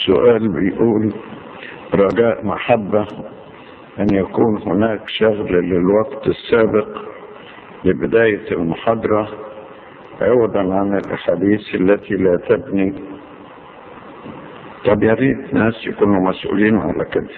سؤال بيقول رجاء محبة أن يكون هناك شغل للوقت السابق لبداية المحاضرة عوضا عن الأحاديث التي لا تبني طب يا ريت ناس يكونوا مسؤولين على كده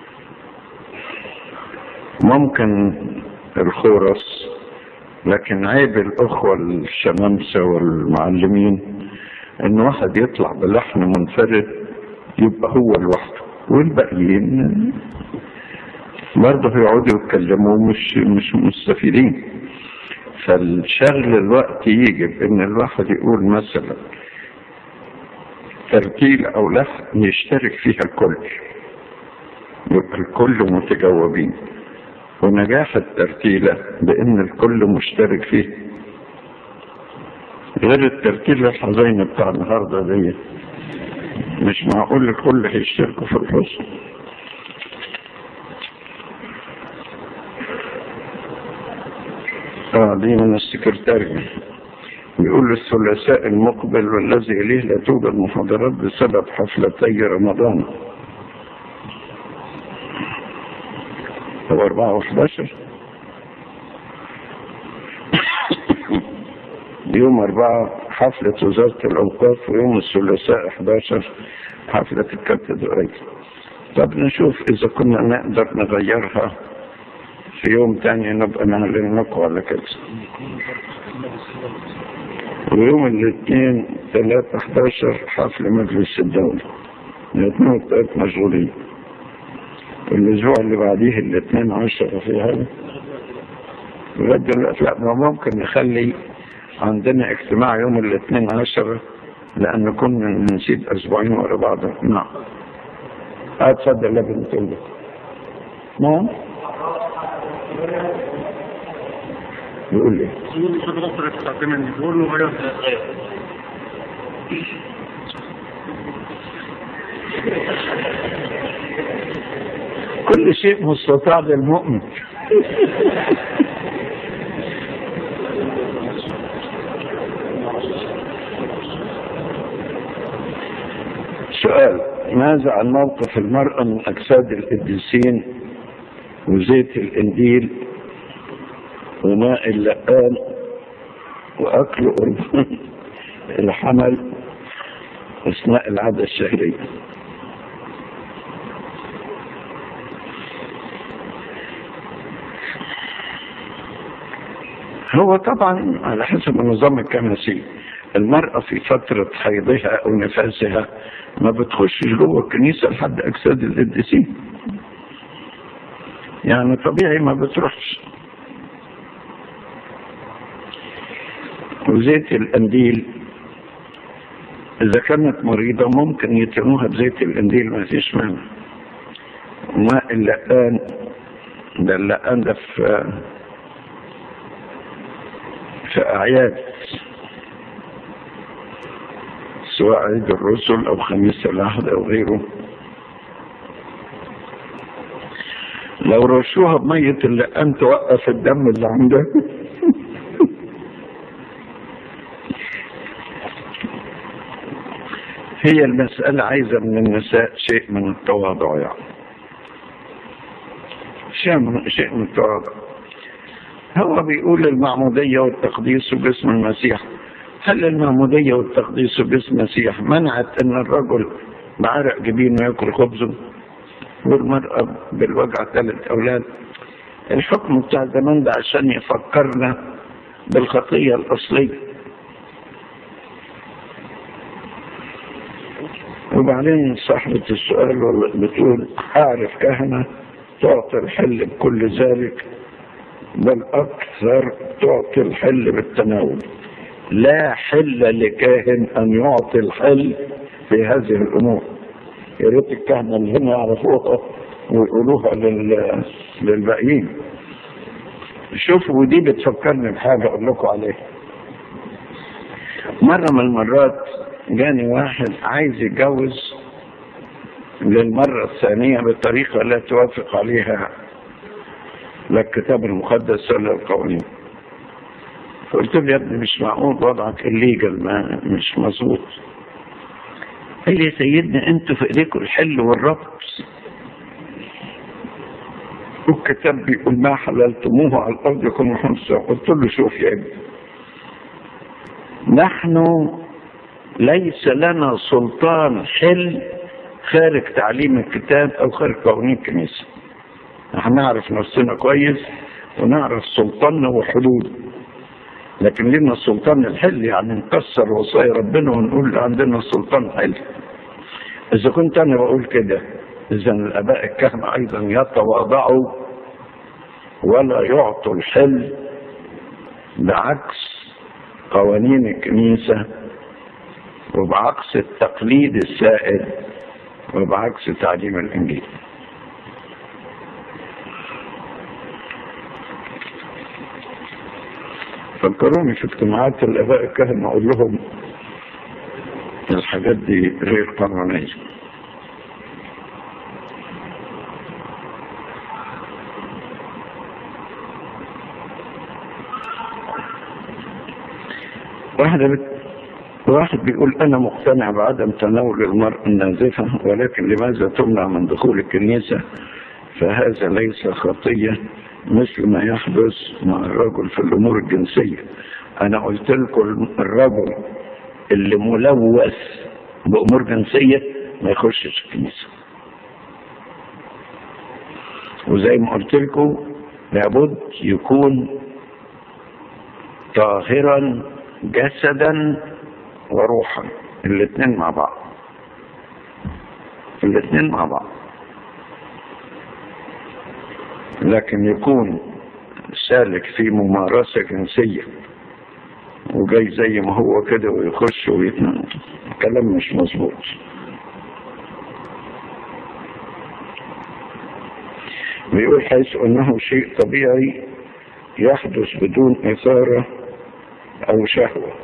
ممكن الخورس لكن عيب الأخوة الشمامسة والمعلمين إن واحد يطلع بلحن منفرد يبقى هو لوحده والباقيين برضه يقعدوا يتكلموا مش مش مستفيدين فالشغل الوقت يجب ان الواحد يقول مثلا ترتيل او لحن يشترك فيها الكل يبقى الكل متجاوبين ونجاح الترتيلة بان الكل مشترك فيه غير الترتيل الحزين بتاع النهارده دي مش معقول الكل هيشتركوا في الحزن اه دي من السكرتارية بيقول الثلاثاء المقبل والذي إليه لا توجد محاضرات بسبب حفلتي رمضان هو 4 و11 يوم 4 حفلة وزارة الأوقاف ويوم الثلاثاء 11 حفلة الكاتدرائية طب نشوف إذا كنا نقدر نغيرها في يوم تاني نبقى نعلن لكم على كده ويوم الاثنين ثلاثة 11 حفل مجلس الدولة الاثنين والثلاث مشغولين الأسبوع اللي بعديه الاثنين عشرة في هذا لغاية دلوقتي لا ما ممكن نخلي عندنا اجتماع يوم الاثنين عشرة لأن كنا نسيت أسبوعين ورا بعض نعم اتفضل يا بنت الله نعم يقول لي يقول له غير كل شيء مستطاع للمؤمن سؤال ماذا عن موقف المرأة من أجساد القديسين وزيت الإنديل وماء اللقان وأكل قربان الحمل أثناء العادة الشهرية هو طبعا على حسب النظام الكنسي المرأة في فترة حيضها أو نفاسها ما بتخشش جوه الكنيسة لحد أجساد القديسين يعني طبيعي ما بتروحش وزيت القنديل إذا كانت مريضة ممكن يتنوها بزيت القنديل ما فيش مانع ماء اللقان ده اللقان ده في في أعياد سواء عيد الرسل أو خميس العهد أو غيره لو رشوها بمية اللقان توقف الدم اللي عندها هي المسألة عايزة من النساء شيء من التواضع يعني شيء من, شيء من التواضع هو بيقول المعمودية والتقديس باسم المسيح هل المعمودية والتقديس باسم المسيح منعت ان الرجل بعرق جبينه ياكل خبزه والمرأة بالوجع ثلاث أولاد الحكم بتاع زمان ده عشان يفكرنا بالخطية الأصلية وبعدين صاحبة السؤال بتقول أعرف كهنة تعطي الحل بكل ذلك بل أكثر تعطي الحل بالتناول لا حل لكاهن أن يعطي الحل في هذه الأمور يا ريت الكهنة اللي هنا يعرفوها ويقولوها لل... للباقيين شوفوا ودي بتفكرني بحاجة أقول لكم عليها مرة من المرات جاني واحد عايز يتجوز للمرة الثانية بطريقة لا توافق عليها لا الكتاب المقدس ولا القوانين فقلت له يا ابني مش معقول وضعك الليجل ما مش مظبوط قال لي يا سيدنا انتوا في ايديكم الحل والربط والكتاب بيقول ما حللتموه على الارض يكون خمسه قلت له شوف يا ابني نحن ليس لنا سلطان حل خارج تعليم الكتاب او خارج قوانين الكنيسه احنا نعرف نفسنا كويس ونعرف سلطاننا وحدوده لكن لنا سلطان الحل يعني نكسر وصايا ربنا ونقول عندنا سلطان حل اذا كنت انا بقول كده اذا الاباء الكهنه ايضا يتواضعوا ولا يعطوا الحل بعكس قوانين الكنيسه وبعكس التقليد السائد وبعكس تعليم الانجيل فكروني في اجتماعات الاباء الكهنه اقول لهم الحاجات دي غير قانونيه واحدة بت... واحد بيقول أنا مقتنع بعدم تناول المرأة النازفة ولكن لماذا تمنع من دخول الكنيسة فهذا ليس خطية مثل ما يحدث مع الرجل في الأمور الجنسية أنا قلت لكم الرجل اللي ملوث بأمور جنسية ما يخشش الكنيسة وزي ما قلت لكم لابد يكون طاهرا جسدا وروحا الاثنين مع بعض الاثنين مع بعض لكن يكون سالك في ممارسة جنسية وجاي زي ما هو كده ويخش ويتنم كلام مش مظبوط بيقول حيث انه شيء طبيعي يحدث بدون اثارة او شهوة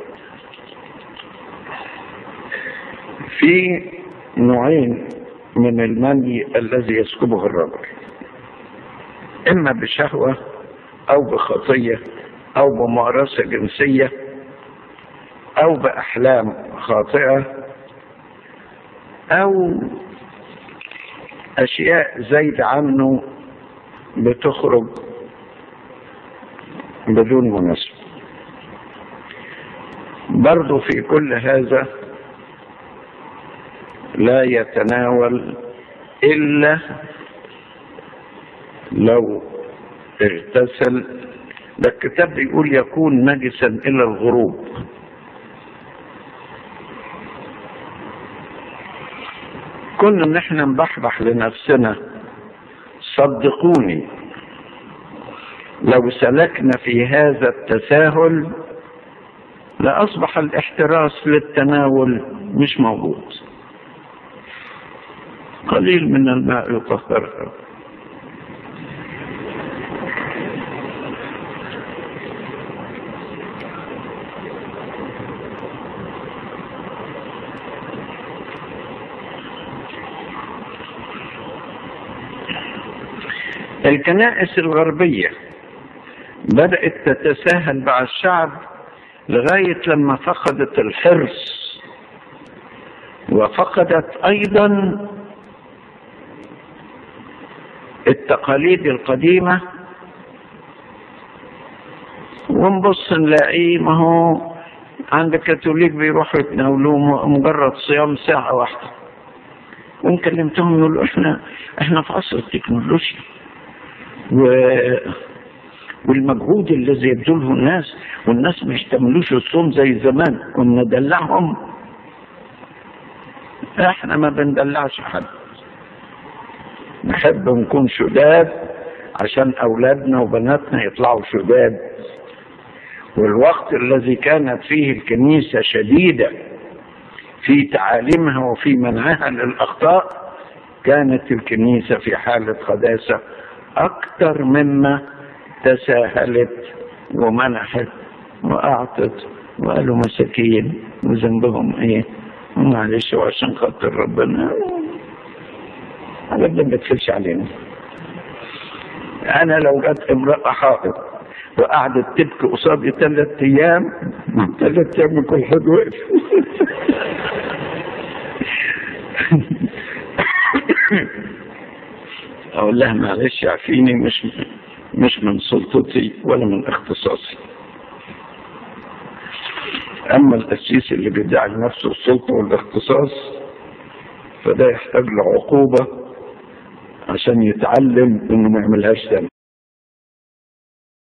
في نوعين من المني الذي يسكبه الرجل اما بشهوة او بخطية او بممارسة جنسية او باحلام خاطئة او اشياء زايدة عنه بتخرج بدون مناسبة برضو في كل هذا لا يتناول إلا لو اغتسل ده الكتاب بيقول يكون نجسا إلى الغروب كنا نحن نبحبح لنفسنا صدقوني لو سلكنا في هذا التساهل لأصبح الاحتراس للتناول مش موجود قليل من الماء يطهرها الكنائس الغربية بدأت تتساهل مع الشعب لغاية لما فقدت الحرص وفقدت أيضا التقاليد القديمة ونبص نلاقيه ما هو عند الكاثوليك بيروحوا يتناولوه مجرد صيام ساعة واحدة وإن كلمتهم يقولوا إحنا إحنا في عصر التكنولوجيا و والمجهود الذي يبذله الناس والناس ما يحتملوش الصوم زي زمان كنا ندلعهم احنا ما بندلعش حد نحب نكون شداد عشان اولادنا وبناتنا يطلعوا شداد والوقت الذي كانت فيه الكنيسة شديدة في تعاليمها وفي منعها للأخطاء كانت الكنيسة في حالة قداسة أكثر مما تساهلت ومنحت وأعطت وقالوا مساكين وذنبهم إيه معلش وعشان خاطر ربنا أبدا ما تفلش علينا أنا لو جت امرأة حائض وقعدت تبكي قصادي ثلاث أيام ثلاث أيام كل حد وقف اقول لها معلش عفيني مش مش من سلطتي ولا من اختصاصي اما القسيس اللي بيدعي لنفسه السلطه والاختصاص فده يحتاج لعقوبه عشان يتعلم انه ما يعملهاش تاني